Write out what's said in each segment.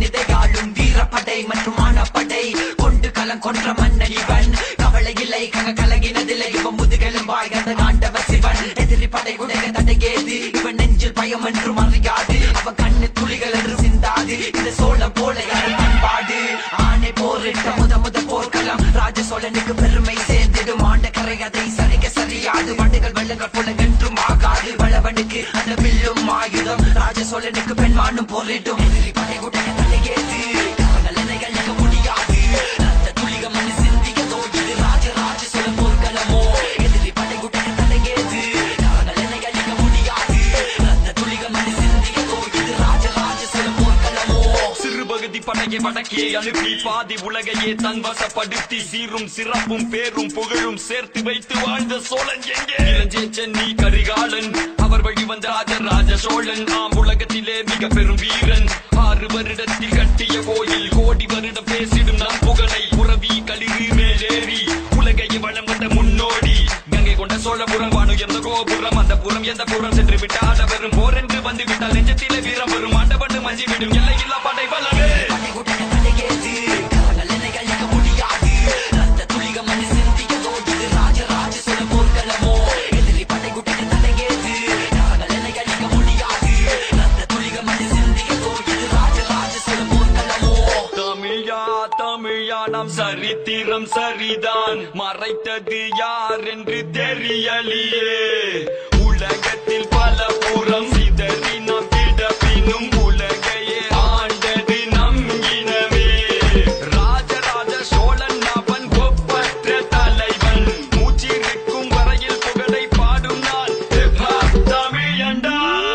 மனிதை ஆளும் வீரப்படை மற்றும் மானப்படை கொண்டு களம் கொன்ற மன்னன் இவன் கவலை இல்லை கங்க கலகினதில்லை இவன் முதுகெலும் வாழ்ந்த காண்டவ சிவன் எதிரி படை உடைய தடையேது இவன் நெஞ்சில் பயம் என்றும் அறியாது அவன் கண்ணு துளிகள் என்று சிந்தாது இந்த சோழம் போல யாரும் பண்பாடு ஆணை போரிட்ட முத முத போர்க்களம் ராஜ சோழனுக்கு பெருமை சேர்ந்திடும் ஆண்ட கரை அதை சரிக சரியாது வண்டுகள் வெள்ளங்கள் போல என்றும் ஆகாது வளவனுக்கு அந்த வில்லும் ஆயுதம் ராஜ சோழனுக்கு பெண்மானும் போரிடும் எதிரி படை உடைய தலையேது அவங்கள் என்னை அழிக்க முடியாது ரத்த துளிகம் மண்ணு சிந்திக்க தோற்றுது ராஜ ராஜ சோழ போர்க்களமோ எதிரி படை உடைய தலையேது அவங்கள் என்னை அழிக்க முடியாது ரத்த துளிகம் மண்ணு சிந்திக்க தோற்றுது ராஜ ராஜ சோழ போர்க்களமோ சிறு பகுதி படையை வடக்கே அனுப்பி பாதி உலகையே தன் வசப்படுத்தி சீரும் சிறப்பும் பேரும் புகழும் சேர்த்து வைத்து வாழ்ந்த சோழன் எங்கே இளஞ்சேச்சன் நீ கரிகாலன் அவர் வழி வந்த ராஜராஜ சோழன் ஆம் உலகத்திலே மிக பெரும் வீரன் ஆறு வருடத்தில் கட்டிய கோயில் கோடி வருடம் பேசிடும் நம் புகழை புறவி களிறு மேலேறி உலகையை வளம் வந்த முன்னோடி கங்கை கொண்ட சோழபுரம் வானுயர்ந்த கோபுரம் அந்த புறம் எந்த புறம் சென்று விட்டாட வரும் போர் என்று வந்து விட்டால் நெஞ்சத்திலே வீரம் வரும் ஆண்டவண்டு மஞ்சி விடும் எல்லை இல்லா படை பலமே படை உடைய தலையேது அவங்கள் என்னை அழிக்க முடியாது ரத்த துளிகம் மண்ணு சிந்திக்க தோற்றுது ராஜ ராஜ சோழ போர்க்களமோ எதிரி படை உடைய தலையேது அவங்கள் என்னை அழிக்க முடியாது ரத்த துளிகம் மண்ணு சிந்திக்க தோற்றுது ராஜ ராஜ சோழ போர்க்களமோ தமிழா தமிழா நாம் சரித்திரம் சரிதான் மறைத்தது யார் என்று தெரியலையே உலகத்தில் பல புறம் சிதறி நாம் கிடப்பினும் உலகையே ஆண்டது நம் இனமே ராஜராஜ சோழன் அவன் ஒப்பற்ற தலைவன் மூச்சிருக்கும் வரையில் புகழை பாடும் நான் தமிழண்டா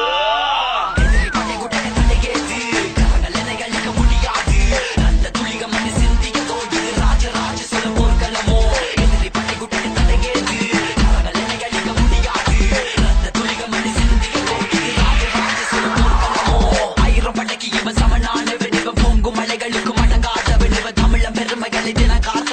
எதிரி படை உடைய தலையேது அவங்கள் என்னை அழிக்க முடியாது ரத்த துளிகம் மண்ணு சிந்திக்க தோற்றுது ராஜ ராஜ சோழ போர்க்களமோ எதிரி படை உடைய தலையேது அவங்கள் என்னை அழிக்க முடியாது ரத்த துளிகம் மண்ணு சிந்திக்க தோற்றுது ராஜ ராஜ சோழ போர்க்களமோ ஆயிரம் படைக்கு இவன் சமனானவன் இவன் பொங்கும் மலைகளுக்கு அடங்காதவன் இவன் தமிழன் பெருமைகளை தினகார்